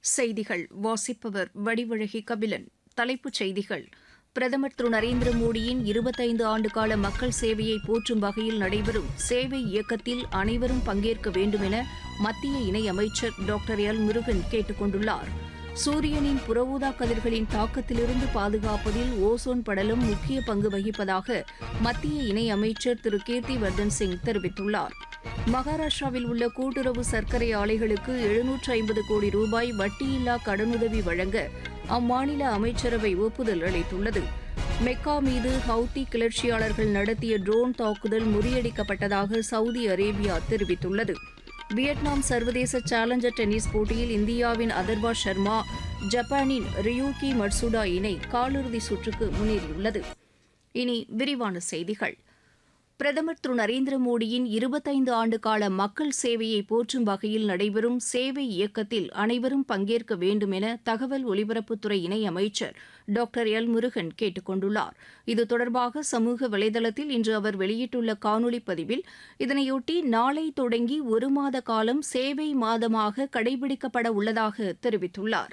செய்திகள் வாசிப்பவர் வடிவழகி கபிலன் தலைப்புச் செய்திகள் பிரதமர் திரு நரேந்திர மோடியின் இருபத்தைந்து ஆண்டுகால மக்கள் சேவையை போற்றும் வகையில் நடைபெறும் சேவை இயக்கத்தில் அனைவரும் பங்கேற்க வேண்டும் என மத்திய இணையமைச்சர் டாக்டர் எல் முருகன் கேட்டுக் கொண்டுள்ளார் சூரியனின் புறஊதா கதிர்களின் தாக்கத்திலிருந்து பாதுகாப்பதில் ஓசோன் படலம் முக்கிய பங்கு வகிப்பதாக மத்திய இணையமைச்சர் திரு கீர்த்தி வர்தன் சிங் தெரிவித்துள்ளார் மகாராஷ்டிராவில் உள்ள கூட்டுறவு சர்க்கரை ஆலைகளுக்கு எழுநூற்று ஐம்பது கோடி ரூபாய் வட்டியில்லா கடனுதவி வழங்க அம்மாநில அமைச்சரவை ஒப்புதல் அளித்துள்ளது மெக்கா மீது ஹவுத்தி கிளர்ச்சியாளர்கள் நடத்திய ட்ரோன் தாக்குதல் முறியடிக்கப்பட்டதாக சவுதி அரேபியா தெரிவித்துள்ளது வியட்நாம் சர்வதேச சேலஞ்சர் டென்னிஸ் போட்டியில் இந்தியாவின் அதர்வா சர்மா ஜப்பானின் ரியூகி மட்சுடா இணை காலிறுதி சுற்றுக்கு முன்னேறியுள்ளது இனி விரிவான செய்திகள் பிரதமர் திரு நரேந்திர மோடியின் இருபத்தைந்து ஆண்டு கால மக்கள் சேவையை போற்றும் வகையில் நடைபெறும் சேவை இயக்கத்தில் அனைவரும் பங்கேற்க வேண்டும் என தகவல் ஒலிபரப்புத்துறை இணையமைச்சர் டாக்டர் எல் முருகன் கேட்டுக் கொண்டுள்ளார் இது தொடர்பாக சமூக வலைதளத்தில் இன்று அவர் வெளியிட்டுள்ள காணொலி பதிவில் இதனையொட்டி நாளை தொடங்கி ஒரு மாத காலம் சேவை மாதமாக கடைபிடிக்கப்பட உள்ளதாக தெரிவித்துள்ளார்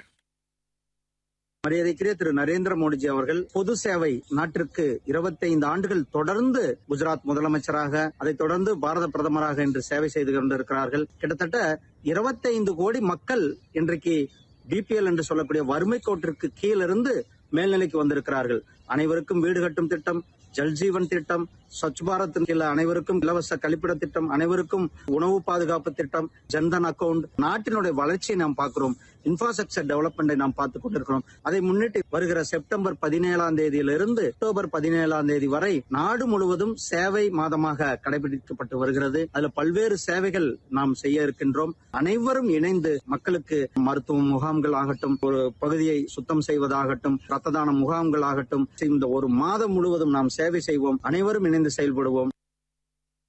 மரியாதைக்குரிய திரு நரேந்திர மோடிஜி அவர்கள் பொது சேவை நாட்டிற்கு இருபத்தைந்து ஆண்டுகள் தொடர்ந்து குஜராத் முதலமைச்சராக அதைத் தொடர்ந்து பாரத பிரதமராக இன்று சேவை செய்து கொண்டிருக்கிறார்கள் கிட்டத்தட்ட இருபத்தைந்து கோடி மக்கள் இன்றைக்கு பிபிஎல் என்று சொல்லக்கூடிய வறுமை கோட்டிற்கு கீழிருந்து மேல்நிலைக்கு வந்திருக்கிறார்கள் அனைவருக்கும் வீடு கட்டும் திட்டம் ஜல்ஜீவன் திட்டம் ஸ்வச் பாரத் கீழ அனைவருக்கும் இலவச கழிப்பிட திட்டம் அனைவருக்கும் உணவு பாதுகாப்பு திட்டம் ஜன்தன் அக்கவுண்ட் நாட்டினுடைய வளர்ச்சியை நாம் பார்க்கிறோம் இன்ஃப்ராஸ்ட்ரக்சர் டெவலப்மெண்டை நாம் பார்த்துக் கொண்டிருக்கிறோம் அதை முன்னிட்டு வருகிற செப்டம்பர் பதினேழாம் தேதியிலிருந்து அக்டோபர் பதினேழாம் தேதி வரை நாடு முழுவதும் சேவை மாதமாக கடைபிடிக்கப்பட்டு வருகிறது அதுல பல்வேறு சேவைகள் நாம் செய்ய இருக்கின்றோம் அனைவரும் இணைந்து மக்களுக்கு மருத்துவ முகாம்கள் ஆகட்டும் ஒரு பகுதியை சுத்தம் செய்வதாகட்டும் ரத்த தான முகாம்கள் ஆகட்டும் இந்த ஒரு மாதம் முழுவதும் நாம் சேவை செய்வோம் அனைவரும் இணைந்து செயல்படுவோம்